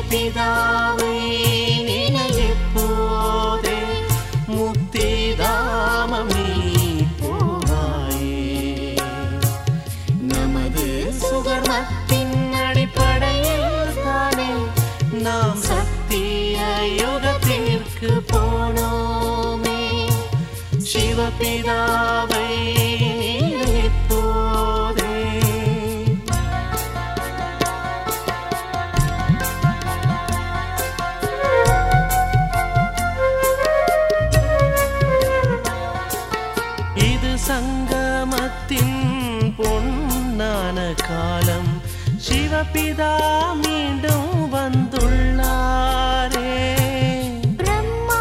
சிவபிதாவை நினைப்போதே முத்திதாமம் நீ போவாயே நமது சுகர்மத்தின் அடிப்படையில் தானே நாம் சத்திய யுகத்திற்கு போனோமே சிவபிதாவை நினைப்போதே இது சங்கமத்தின் பொன்னான காலம் சிவபிதா மீண்டும் வந்துள்ளாரே பிரம்மா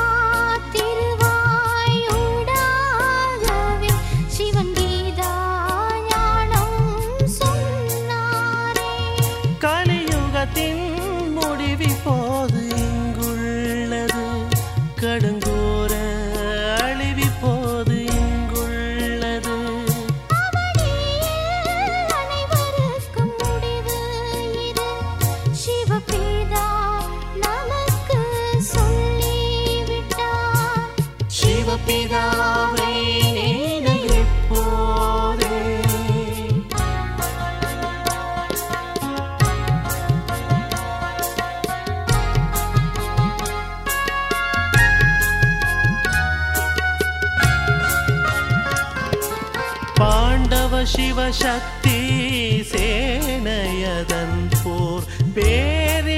திருவாயூடாகவே சிவன் கீதா ஞானம் சொன்னாரே கலியுகத்தின் முடிவி போது இங்குள்ளது கடுங்கோர அழிவி போது இங்குள்ளது அவனியில் அனைவருக்கும் முடிவு இது சிவபிதா நமக்கு சொல்லிவிட்டார் சிவபிதாவை நினைப்போதே பாண்டவ சிவசக்தி சேனையதன் போர் பேரி